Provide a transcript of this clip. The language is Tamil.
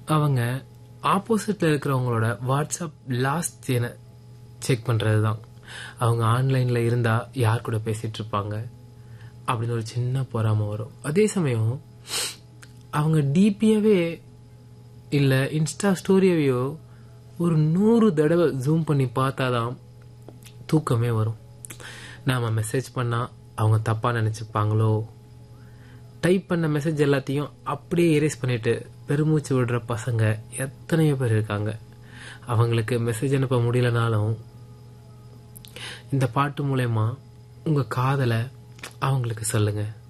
அவங்க ஆப்போசிட்ல இருக்கிறவங்களோட வாட்ஸ்அப் லாஸ்ட் சீனை செக் பண்றது தான் அவங்க ஆன்லைன்ல இருந்தா யார் கூட பேசிட்டு இருப்பாங்க அப்படின்னு ஒரு சின்ன பொறாம வரும் அதே சமயம் அவங்க டிபியவே இல்ல இன்ஸ்டா ஸ்டோரியவையோ ஒரு நூறு தடவை ஜூம் பண்ணி பார்த்தாதான் தூக்கமே வரும் நாம மெசேஜ் பண்ணா அவங்க தப்பா நினைச்சுப்பாங்களோ டைப் பண்ண மெசேஜ் எல்லாத்தையும் அப்படியே எரேஸ் பண்ணிட்டு பெருமூச்சு விடுற பசங்க எத்தனையோ பேர் இருக்காங்க அவங்களுக்கு மெசேஜ் அனுப்ப முடியலனாலும் இந்த பாட்டு மூலயமா உங்க காதலை அவங்களுக்கு சொல்லுங்க